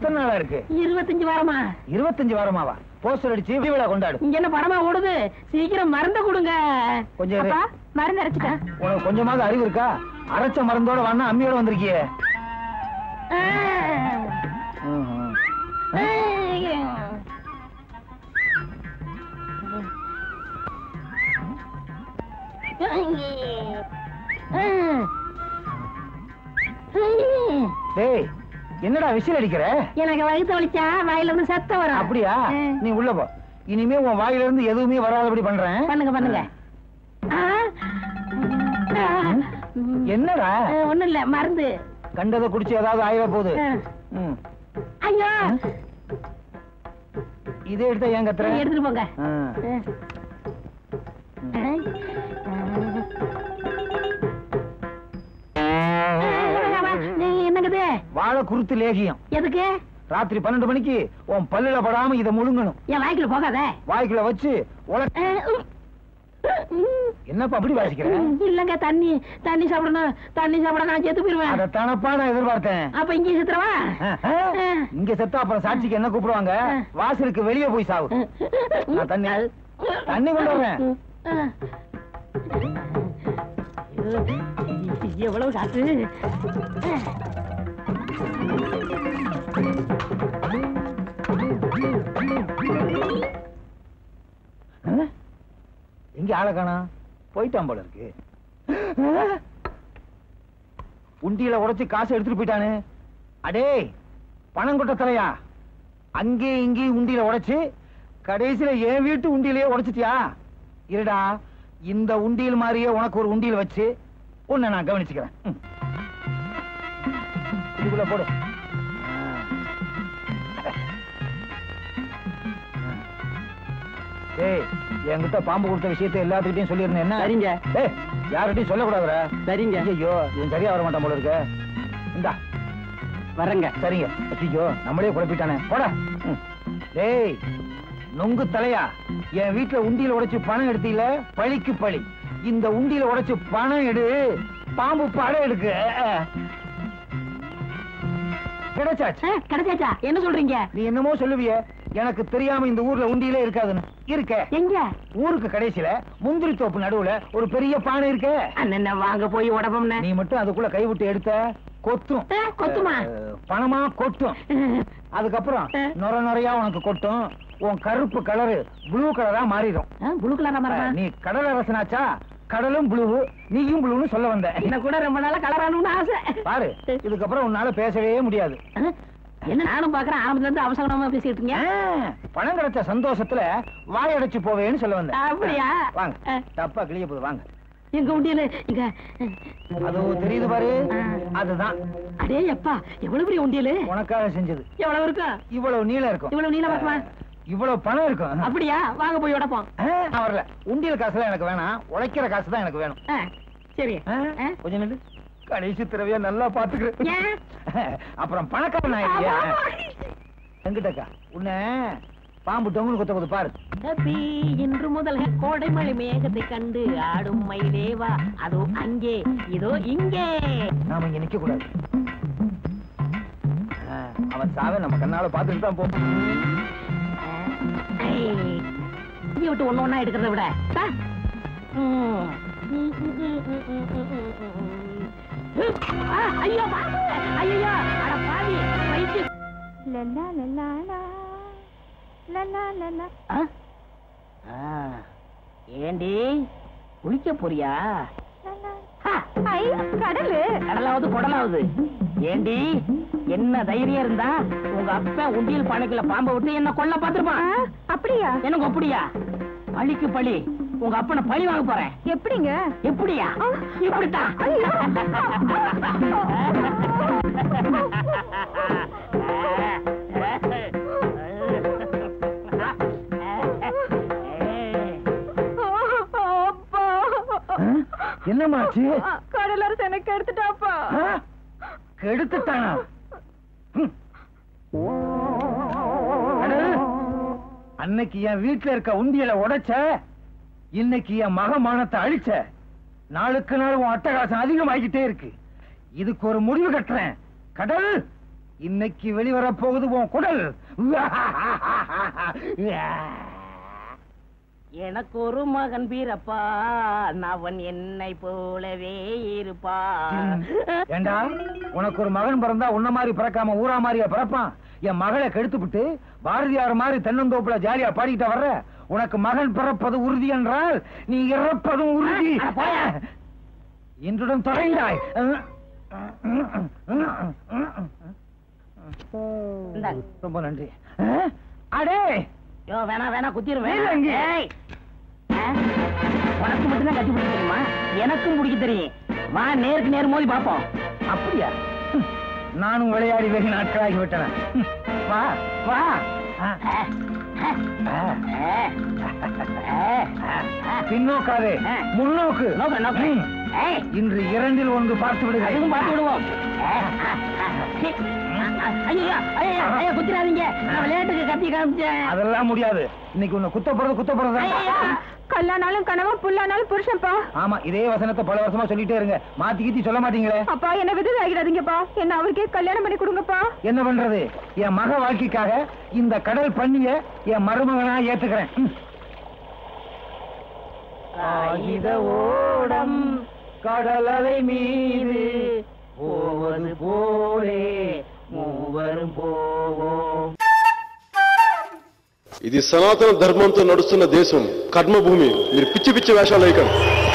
எத்தனை நாளா இருக்கு இருபத்தஞ்சு வாரமா இருபத்தஞ்சு வாரமாவா போஸ்டர் அடிச்சு விழா கொண்டாடு இங்க என்ன படமா ஓடுது சீக்கிரம் மருந்த கொடுங்க கொஞ்சம் இரு. அப்பா, மருந்து அரைச்சிட்டேன் உனக்கு கொஞ்சமாவது அறிவு இருக்கா அரைச்ச மருந்தோட வண்ணா அம்மியோட வந்திருக்கியே ம்ஹும். டேய் என்னடா விசில் அடிக்கிற எனக்கு வயிற்று வலிச்சா வாயில இருந்து சத்தம் வரும் அப்படியா ஆ. நீ உள்ள போ இனிமே உன் வாயில இருந்து எதுவுமே வராதபடி பண்றேன் பண்ணுங்க பண்ணுங்க ஆ. ஆ. என்னடா ஆ, ஒண்ணும் இல்ல மருந்து கண்டதை குடிச்சு ஏதாவது ஆயிட போகுது ஆ. ம். ஐயோ இதே எடுத்தா ஏன் கத்துற எடுத்துட்டு போங்க ஆ. ஆ. நீ என்னங்குது வாழை குருத்து லேகியம் எதுக்கு ராத்திரி பன்னெண்டு மணிக்கு உன் பல்லுல படாம இதை முழுங்கணும் என் வாய்க்குள்ள போகாத வாய்க்குள்ள வச்சு உல ஆ, உம். உம். என்னப்பா அப்படி வாசிக்கிற உம், இல்லங்க தண்ணி தண்ணி சாப்பிடணும் தண்ணி சாப்பிட நான் செத்து போயிருவேன் அத தானப்பா நான் எதிர்பார்த்தேன் அப்ப இங்கே செத்துறவா ஆ, ஆ. இங்க செத்தா அப்புறம் சாட்சிக்கு என்ன கூப்பிடுவாங்க வாசலுக்கு வெளியே போய் சாவு நான் தண்ணி தண்ணி கொண்டு வரேன் எவ்வளவு காசு ஆ? எங்க ஆளை காணா போயிட்டான் போல இருக்கு ஆ? உண்டியில உடைச்சு காசு எடுத்துட்டு போயிட்டானு அடே பணம் கொட்ட தலையா அங்கே இங்கேயும் உண்டியில உடைச்சு கடைசியில என் வீட்டு உண்டியிலேயே உடைச்சிட்டியா இருடா இந்த உண்டியல் மாதிரியே உனக்கு ஒரு உண்டியல் வச்சு உன்னை நான் கவனிச்சுக்கிறேன் ம். இதுக்குள்ள போடு ஏய் என்கிட்ட பாம்பு கொடுத்த விஷயத்தை எல்லாத்துக்கிட்டையும் சொல்லியிருந்தேன் என்ன சரிங்க. ஏய் யார்கிட்டயும் சொல்லக்கூடாதுடா சரிங்க ஐயோ இவன் சரியா வர மாட்டான் போல இருக்க இந்தா வரங்க சரிங்க ஐயோ நம்மளே குழப்பிட்டானே போடா ம். டேய் நொங்கு தலையா என் வீட்டுல உண்டியில உடைச்சு பணம் எடுத்தீல பழிக்கு பழி இந்த உண்டியில உடைச்சு பணம் எடு பாம்பு படம் எடுக்கு கிடைச்சாச்சு கிடைச்சாச்சா என்ன சொல்றீங்க நீ என்னமோ சொல்லுவிய எனக்கு தெரியாம இந்த ஊர்ல உண்டியிலே இருக்காதுன்னு இருக்க எங்க ஊருக்கு கடைசியில முந்திரி தோப்பு நடுவுல ஒரு பெரிய பானை இருக்கே அண்ணன் வாங்க போய் உடம்பம்னு நீ மட்டும் அதுக்குள்ள கை விட்டு எடுத்த கொத்தும் ஆ, கொத்துமா? அஹ், பணமா கொட்டும் அதுக்கப்புறம் நொர நொறையா உனக்கு கொட்டும் உன் கருப்பு கலரு ப்ளூ கலரா மாறிடும் புளு கலரா மரமா நீ கடல் அரசனாச்சா கடலும் ப்ளூ நீயும் ப்ளூன்னு சொல்ல வந்த எனக்கு கூட ரொம்ப நாளா கலரானும்னு ஆசை பாரு இதுக்கப்புறம் உன்னால பேசவே முடியாது ஆ, என்ன நானும் பாக்குறேன் ஆரம்பத்துல இருந்து அவசரமா பேசிட்டு இருக்கீங்க ஆ, பணம் கிடைச்ச சந்தோஷத்துல வாயடைச்சு போவேன்னு சொல்ல வந்தேன் அப்படியா? வாங்க ஆ. தப்பா கிளிய போகுது வாங்க எங்க உண்டியல இங்க அது தெரியுது பாரு அதுதான் அடே அப்பா எவ்வளவு பெரிய உண்டியலு உனக்காக செஞ்சது எவ்வளவு இருக்கும் இவ்வளவு நீளம் இருக்கும் இவ்வளவு நீளம் இருக்குமா? இவ்வளவு பணம் இருக்கும் அப்படியா வாங்க போய் உடப்போம் ஆ, நான் வரல உண்டியல் காசுலாம் எனக்கு வேணாம் உழைக்கிற காசு தான் எனக்கு வேணும் ஆ, சரி ஆ, ஆ? கொஞ்சம் நில்லு கடைசி திரவியா நல்லா பாத்துக்கிறேன் ஏன்? அப்புறம் பணக்காரன் ஆயிடுறியா ஆமா. எங்கிட்டக்கா உன்னை பாம்பு டொங்குன்னு கொத்த கொத்து பாரு ஹப்பி இன்று முதல் கோடை மழை மேகத்தை கண்டு ஆடும் மயிலேவா அதோ அங்கே இதோ இங்கே நாம இங்க நிக்க கூடாது ஆ, அவன் சாவ நம்ம கண்ணால பாத்துட்டு தான் போ ஐய், இங்க விட்டு ஒண்ணு ஒண்ணா எடுக்கிறத விட தா. ம். ஆ, ஐயோ பாம்பு! ஐயையோ, அட பாவி, வயித்து. லலா லலா லா. லலா லலா. ஆ? ஆ, ஏண்டி குளிக்க போறியா லலா. ஹா, ஐ, கடலு கடலாவது குடலாவது ஏண்டி என்ன தைரியம் இருந்தா உங்க அப்பா உண்டியல் பானைக்குள்ள பாம்பை விட்டு என்ன கொல்ல ஆ, பாத்துருப்பான் அப்படியா எனக்கு அப்படியா பழிக்கு பழி உங்க அப்பனை பழி வாங்க போறேன் எப்படிங்க எப்படியா ஆ. இப்படித்தான் ஐயோ. அப்பா ஆ? என்னம்மாச்சு கடலரசு எனக்கு எடுத்துட்டாப்பா ஆ? கெடுத்துட்டானா ம். அட, அன்னைக்கு என் வீட்டுல இருக்க உண்டியல உடைச்ச இன்னைக்கு என் மகமானத்தை அழிச்ச நாளுக்கு நாள் உன் அட்டகாசம் அதிகமாகிட்டே இருக்கு இதுக்கு ஒரு முடிவு கட்டுறேன் கடல் இன்னைக்கு வெளிவரப் போகுது உன் குடல் எனக்கு ஒரு மகன் பீரப்பா அவன் என்னை போலவே இருப்பான் ஏண்டா உனக்கு ஒரு மகன் பிறந்தா உன்ன மாதிரி பிறக்காம ஊரா மாதிரியா பிறப்பான் என் மகளை கெடுத்துவிட்டு பாரதியார் மாதிரி தென்னந்தோப்புல ஜாலியா பாடிக்கிட்ட வர்ற உனக்கு மகன் பிறப்பது உறுதி என்றால் நீ இறப்பதும் உறுதி அட போயா. இன்றுடன் தொலைந்தாய் இந்தாங்க. ரொம்ப நன்றி அடே யோ வேணா வேணா குத்திடுவேன் இல்லைங்க. ஏய். ஆ? உனக்கு மட்டும்தான் கட்டி பிடிக்க தெரியுமா எனக்கும் பிடிக்க தெரியும் வா நேருக்கு நேர் மோதி பாப்போம் அப்படியா ஹம், நானும் விளையாடி வெகு நாட்களாகி விட்டன ஹம், வா வா ஆ, ஆ, ஆ, ஆ. ஆ, ஆ, ஆ. பின்னோக்காதே ஆ. முன்னோக்கு நோக்கு, நோக்கு. ம். ஏய், இன்று இரண்டில் ஒன்று பார்த்து அதுவும் விடுகிறேன் பார்த்து விடுவோம் ஆ, ஆ, ஆ. சீ. ஆ, ஆ, ஐயோ ஐயோ ஐயோ குத்திராதீங்க நான் விளையாட்டுக்கு கத்தி காமிச்சேன் அதெல்லாம் முடியாது இன்னைக்கு உன்னை குத்த போறது குத்த ஐயோ. போறது கல்லானாலும் கனவா புல்லானாலும் புருஷன்ப்பா ஆமா இதே வசனத்தை பல வருஷமா சொல்லிட்டே இருங்க மாத்தி கீத்தி சொல்ல மாட்டீங்களே அப்பா என்ன விதவை ஆகிடாதீங்கப்பா என்ன அவருக்கே கல்யாணம் பண்ணி கொடுங்கப்பா என்ன பண்றது என் மக வாழ்க்கைக்காக இந்த கடல் பண்ணிய என் மருமகனா ஏத்துக்கிறேன் ம். காகித ஓடம் கடலலை மீது போவது போலே மூவரும் போவோம் ఇది సనాతన ధర్మంతో నడుస్తున్న దేశం కర్మభూమి మీరు పిచ్చి పిచ్చి వేషాలు వేయకండి